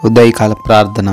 ఉదయకాల ప్రార్థన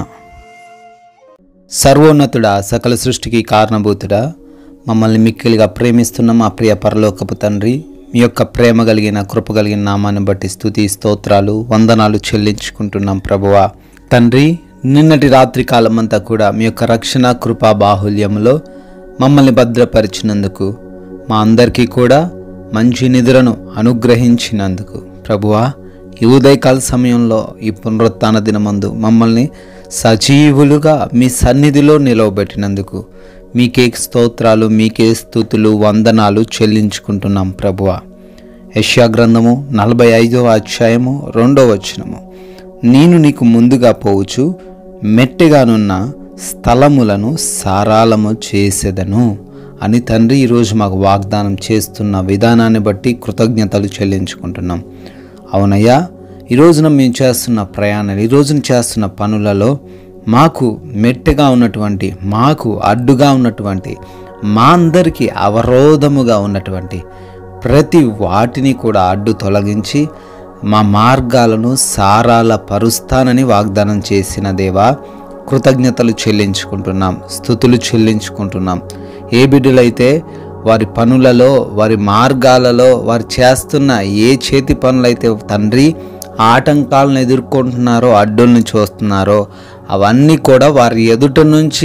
సర్వోన్నతుడా సకల సృష్టికి కారణభూతుడా మమ్మల్ని మిక్కిలిగా ప్రేమిస్తున్న మా ప్రియ పరలోకపు తండ్రి మీ యొక్క ప్రేమ కలిగిన కృప కలిగిన నామాన్ని బట్టి స్థుతి స్తోత్రాలు వందనాలు చెల్లించుకుంటున్నాం ప్రభువా తండ్రి నిన్నటి రాత్రి కాలమంతా కూడా మీ యొక్క రక్షణ కృపా బాహుల్యంలో మమ్మల్ని భద్రపరిచినందుకు మా అందరికీ కూడా మంచి నిధులను అనుగ్రహించినందుకు ప్రభువా ఈ ఉదయకాల సమయంలో ఈ పునరుత్థాన దినమందు మమ్మల్ని సజీవులుగా మీ సన్నిధిలో నిలవబెట్టినందుకు మీకే స్తోత్రాలు మీకే స్థుతులు వందనాలు చెల్లించుకుంటున్నాం ప్రభువ యష్యా గ్రంథము నలభై ఐదవ అధ్యాయము రెండవ వచనము నేను నీకు ముందుగా పోవచ్చు మెట్టగానున్న స్థలములను సారాళము చేసేదను అని తండ్రి ఈరోజు మాకు వాగ్దానం చేస్తున్న విధానాన్ని బట్టి కృతజ్ఞతలు చెల్లించుకుంటున్నాం అవునయ్యా ఈ రోజున మేము చేస్తున్న ప్రయాణాలు ఈ రోజున చేస్తున్న పనులలో మాకు మెట్టగా ఉన్నటువంటి మాకు అడ్డుగా ఉన్నటువంటి మా అందరికీ అవరోధముగా ఉన్నటువంటి ప్రతి వాటిని కూడా అడ్డు తొలగించి మా మార్గాలను సారాల పరుస్తానని వాగ్దానం చేసిన దేవా కృతజ్ఞతలు చెల్లించుకుంటున్నాం స్థుతులు చెల్లించుకుంటున్నాం ఏ బిడ్డలైతే వారి పనులలో వారి మార్గాలలో వారు చేస్తున్న ఏ చేతి పనులైతే తండ్రి ఆటంకాలను ఎదుర్కొంటున్నారో అడ్డుల్ని చూస్తున్నారో అవన్నీ కూడా వారి ఎదుట నుంచి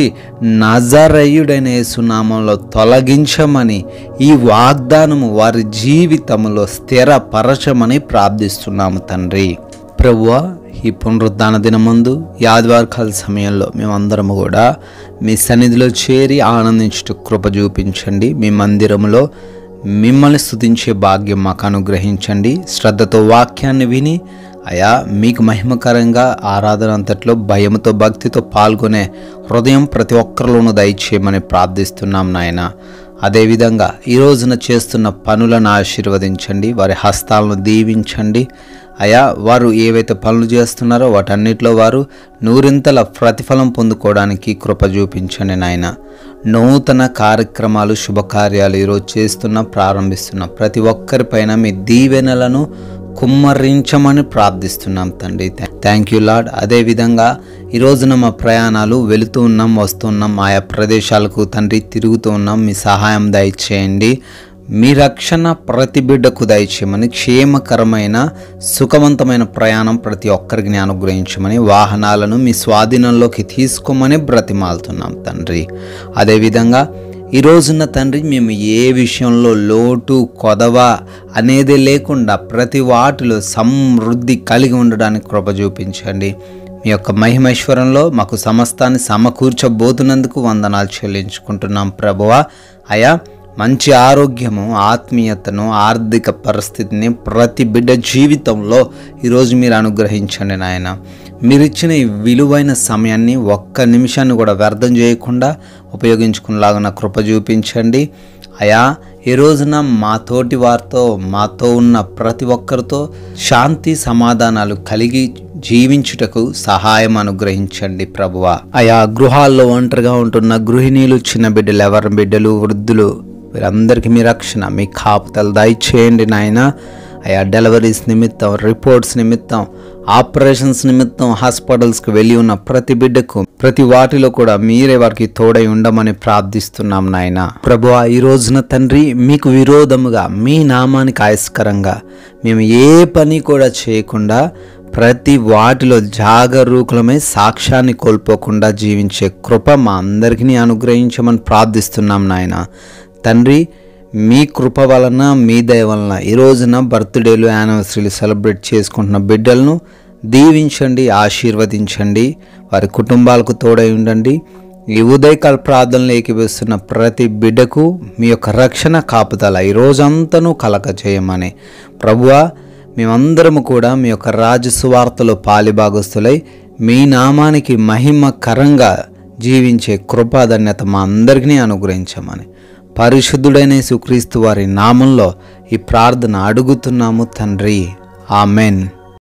నజరయుడైన యేసునామంలో తొలగించమని ఈ వాగ్దానము వారి జీవితంలో స్థిరపరచమని ప్రార్థిస్తున్నాము తండ్రి ప్రభువా ఈ పునరుద్ధాన దినమందు ఈ ఆదివారకాల సమయంలో మేమందరము కూడా మీ సన్నిధిలో చేరి ఆనందించుట కృప చూపించండి మీ మందిరములో మిమ్మల్ని స్తుతించే భాగ్యం మాకు అనుగ్రహించండి శ్రద్ధతో వాక్యాన్ని విని అయా మీకు మహిమకరంగా ఆరాధన అంతట్లో భయంతో భక్తితో పాల్గొనే హృదయం ప్రతి ఒక్కరిలోనూ దయచేయమని ప్రార్థిస్తున్నాం నాయన అదేవిధంగా ఈ రోజున చేస్తున్న పనులను ఆశీర్వదించండి వారి హస్తాలను దీవించండి అయా వారు ఏవైతే పనులు చేస్తున్నారో వాటన్నిటిలో వారు నూరింతల ప్రతిఫలం పొందుకోవడానికి కృప చూపించండి నాయన నూతన కార్యక్రమాలు శుభకార్యాలు ఈరోజు చేస్తున్న ప్రారంభిస్తున్న ప్రతి ఒక్కరిపైన మీ దీవెనలను కుమ్మరించమని ప్రార్థిస్తున్నాం తండ్రి థ్యాంక్ యూ లాడ్ అదేవిధంగా ఈ రోజున మా ప్రయాణాలు వెళుతూ ఉన్నాం వస్తున్నాం ఆయా ప్రదేశాలకు తండ్రి తిరుగుతూ ఉన్నాం మీ సహాయం దయచేయండి మీ రక్షణ ప్రతి బిడ్డకు దయచేయమని క్షేమకరమైన సుఖవంతమైన ప్రయాణం ప్రతి ఒక్కరికి అనుగ్రహించమని వాహనాలను మీ స్వాధీనంలోకి తీసుకోమని బ్రతిమాలుతున్నాం తండ్రి అదేవిధంగా ఈ రోజున తండ్రి మేము ఏ విషయంలో లోటు కొదవ అనేది లేకుండా ప్రతి వాటిలో సమృద్ధి కలిగి ఉండడానికి కృప చూపించండి మీ యొక్క మహిమేశ్వరంలో మాకు సమస్తాన్ని సమకూర్చబోతున్నందుకు వందనాలు చెల్లించుకుంటున్నాం ప్రభువా అయా మంచి ఆరోగ్యము ఆత్మీయతను ఆర్థిక పరిస్థితిని ప్రతి బిడ్డ జీవితంలో ఈరోజు మీరు అనుగ్రహించండి నాయన మీరు ఇచ్చిన ఈ విలువైన సమయాన్ని ఒక్క నిమిషాన్ని కూడా వ్యర్థం చేయకుండా ఉపయోగించుకునేలాగా కృప చూపించండి అయా ఈ రోజున మా తోటి వారితో మాతో ఉన్న ప్రతి ఒక్కరితో శాంతి సమాధానాలు కలిగి జీవించుటకు సహాయం అనుగ్రహించండి ప్రభువ అయా గృహాల్లో ఒంటరిగా ఉంటున్న గృహిణీలు చిన్న బిడ్డలు ఎవరి బిడ్డలు వృద్ధులు వీరందరికీ మీ రక్షణ మీ కాపుతలు దయచేయండి నాయన అయా డెలివరీస్ నిమిత్తం రిపోర్ట్స్ నిమిత్తం ఆపరేషన్స్ నిమిత్తం హాస్పిటల్స్కి వెళ్ళి ఉన్న ప్రతి బిడ్డకు ప్రతి వాటిలో కూడా మీరే వారికి తోడై ఉండమని ప్రార్థిస్తున్నాం నాయన ప్రభు ఈ రోజున తండ్రి మీకు విరోధముగా మీ నామానికి ఆయస్కరంగా మేము ఏ పని కూడా చేయకుండా ప్రతి వాటిలో జాగరూకులమై సాక్ష్యాన్ని కోల్పోకుండా జీవించే కృప మా అందరికీ అనుగ్రహించమని ప్రార్థిస్తున్నాం నాయన తండ్రి మీ కృప వలన మీ దయ వలన ఈ రోజున బర్త్డేలు యానివర్సరీలు సెలబ్రేట్ చేసుకుంటున్న బిడ్డలను దీవించండి ఆశీర్వదించండి వారి కుటుంబాలకు తోడై ఉండండి ఈ ఉదయకాల ప్రార్థనలు ఏకీపిస్తున్న ప్రతి బిడ్డకు మీ యొక్క రక్షణ కాపుదల ఈ రోజంతను కలక చేయమని ప్రభువా మేమందరము కూడా మీ యొక్క రాజసువార్తలో పాలిభాగస్తులై మీ నామానికి మహిమకరంగా జీవించే కృపాధన్యత మా అందరికీ అనుగ్రహించమని పరిశుద్ధుడైన సుక్రీస్తు వారి నామంలో ఈ ప్రార్థన అడుగుతున్నాము తండ్రి ఆమెన్